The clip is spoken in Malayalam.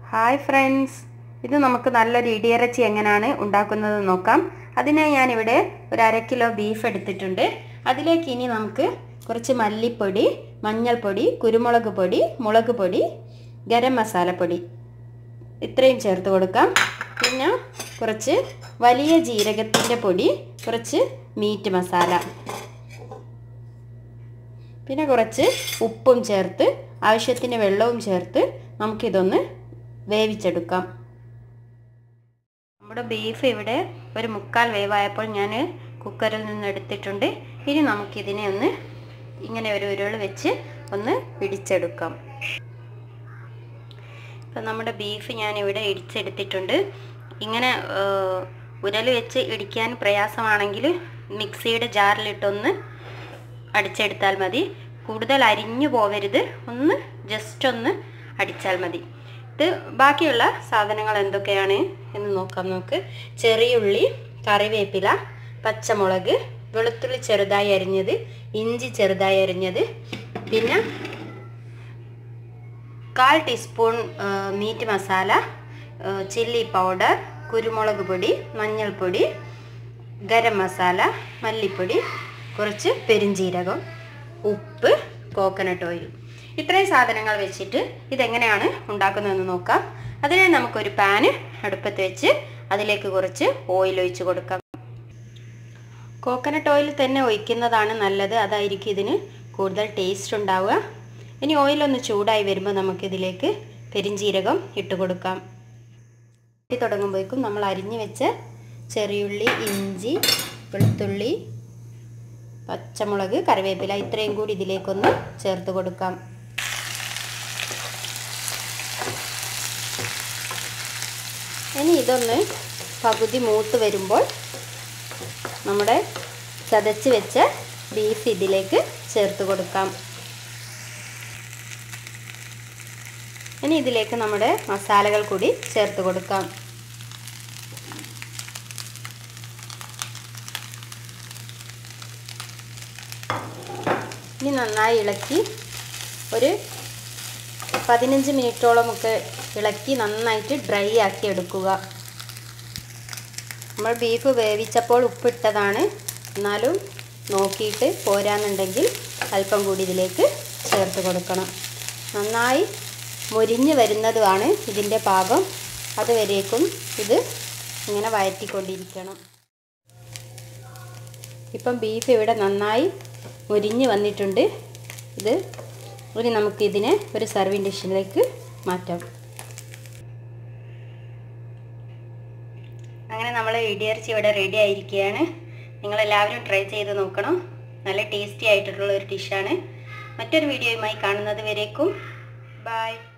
ഹായ് ഫ്രണ്ട്സ് ഇത് നമുക്ക് നല്ലൊരു ഇടിയിറച്ചി എങ്ങനെയാണ് ഉണ്ടാക്കുന്നത് നോക്കാം അതിനായി ഞാനിവിടെ ഒരു അര കിലോ ബീഫ് എടുത്തിട്ടുണ്ട് അതിലേക്ക് ഇനി നമുക്ക് കുറച്ച് മല്ലിപ്പൊടി മഞ്ഞൾപ്പൊടി കുരുമുളക് പൊടി മുളക് പൊടി ഗരം മസാലപ്പൊടി ഇത്രയും ചേർത്ത് കൊടുക്കാം പിന്നെ കുറച്ച് വലിയ ജീരകത്തിൻ്റെ പൊടി കുറച്ച് മീറ്റ് മസാല പിന്നെ കുറച്ച് ഉപ്പും ചേർത്ത് ആവശ്യത്തിന് വെള്ളവും ചേർത്ത് നമുക്കിതൊന്ന് വേവിച്ചെടുക്കാം നമ്മുടെ ബീഫ് ഇവിടെ ഒരു മുക്കാൽ വേവായപ്പോൾ ഞാൻ കുക്കറിൽ നിന്ന് എടുത്തിട്ടുണ്ട് ഇനി നമുക്കിതിനെ ഒന്ന് ഇങ്ങനെ ഒരു ഉരുൾ വെച്ച് ഒന്ന് ഇടിച്ചെടുക്കാം ഇപ്പം നമ്മുടെ ബീഫ് ഞാനിവിടെ ഇടിച്ചെടുത്തിട്ടുണ്ട് ഇങ്ങനെ ഉരൽ വെച്ച് ഇടിക്കാൻ പ്രയാസമാണെങ്കിൽ മിക്സിയുടെ ജാറിലിട്ടൊന്ന് അടിച്ചെടുത്താൽ മതി കൂടുതൽ അരിഞ്ഞു പോവരുത് ഒന്ന് ജസ്റ്റ് ഒന്ന് അടിച്ചാൽ മതി ഇത് ബാക്കിയുള്ള സാധനങ്ങൾ എന്തൊക്കെയാണ് എന്ന് നോക്കാം നമുക്ക് ചെറിയുള്ളി കറിവേപ്പില പച്ചമുളക് വെളുത്തുള്ളി ചെറുതായി അരിഞ്ഞത് ഇഞ്ചി ചെറുതായി അരിഞ്ഞത് പിന്നെ കാൽ teaspoon meat masala chilli powder കുരുമുളക് പൊടി മഞ്ഞൾപ്പൊടി ഗരം മസാല മല്ലിപ്പൊടി കുറച്ച് പെരിഞ്ജീരകം ഉപ്പ് കോക്കനട്ട് ഓയിൽ ഇത്രയും സാധനങ്ങൾ വെച്ചിട്ട് ഇതെങ്ങനെയാണ് ഉണ്ടാക്കുന്നതെന്ന് നോക്കാം അതിനെ നമുക്കൊരു പാന് അടുപ്പത്ത് വെച്ച് അതിലേക്ക് കുറച്ച് ഓയിൽ ഒഴിച്ച് കൊടുക്കാം കോക്കനട്ട് ഓയിൽ തന്നെ ഒഴിക്കുന്നതാണ് നല്ലത് അതായിരിക്കും ഇതിന് കൂടുതൽ ടേസ്റ്റ് ഉണ്ടാവുക ഇനി ഓയിലൊന്ന് ചൂടായി വരുമ്പോൾ നമുക്കിതിലേക്ക് പെരിഞ്ജീരകം ഇട്ട് കൊടുക്കാം തുടങ്ങുമ്പോഴേക്കും നമ്മൾ അരിഞ്ഞു വെച്ച ചെറിയുള്ളി ഇഞ്ചി വെളുത്തുള്ളി പച്ചമുളക് കറിവേപ്പില ഇത്രയും കൂടി ഇതിലേക്കൊന്ന് ചേർത്ത് കൊടുക്കാം ഇനി ഇതൊന്ന് പകുതി മൂത്ത് വരുമ്പോൾ നമ്മുടെ ചതച്ച് വെച്ച ബീഫ് ഇതിലേക്ക് ചേർത്ത് കൊടുക്കാം ഇനി ഇതിലേക്ക് നമ്മുടെ മസാലകൾ കൂടി ചേർത്ത് കൊടുക്കാം ഇനി നന്നായി ഇളക്കി ഒരു പതിനഞ്ച് മിനിറ്റോളമൊക്കെ ഇളക്കി നന്നായിട്ട് ഡ്രൈ ആക്കി എടുക്കുക നമ്മൾ ബീഫ് വേവിച്ചപ്പോൾ ഉപ്പിട്ടതാണ് എന്നാലും നോക്കിയിട്ട് പോരാന്നുണ്ടെങ്കിൽ അല്പം കൂടി ഇതിലേക്ക് ചേർത്ത് കൊടുക്കണം നന്നായി മുരിഞ്ഞ് വരുന്നതുമാണ് ഇതിൻ്റെ പാകം അതുവരേക്കും ഇത് ഇങ്ങനെ വഴറ്റിക്കൊണ്ടിരിക്കണം ഇപ്പം ബീഫ് ഇവിടെ നന്നായി മുരിഞ്ഞ് വന്നിട്ടുണ്ട് ഇത് ഇനി നമുക്കിതിനെ ഒരു സർവിങ് ഡിഷിലേക്ക് മാറ്റാം അങ്ങനെ നമ്മൾ ഇടിയിറച്ചി ഇവിടെ റെഡി ആയിരിക്കുകയാണ് നിങ്ങളെല്ലാവരും ട്രൈ ചെയ്ത് നോക്കണം നല്ല ടേസ്റ്റി ആയിട്ടുള്ള ഒരു ഡിഷാണ് മറ്റൊരു വീഡിയോയുമായി കാണുന്നത് വരേക്കും ബായ്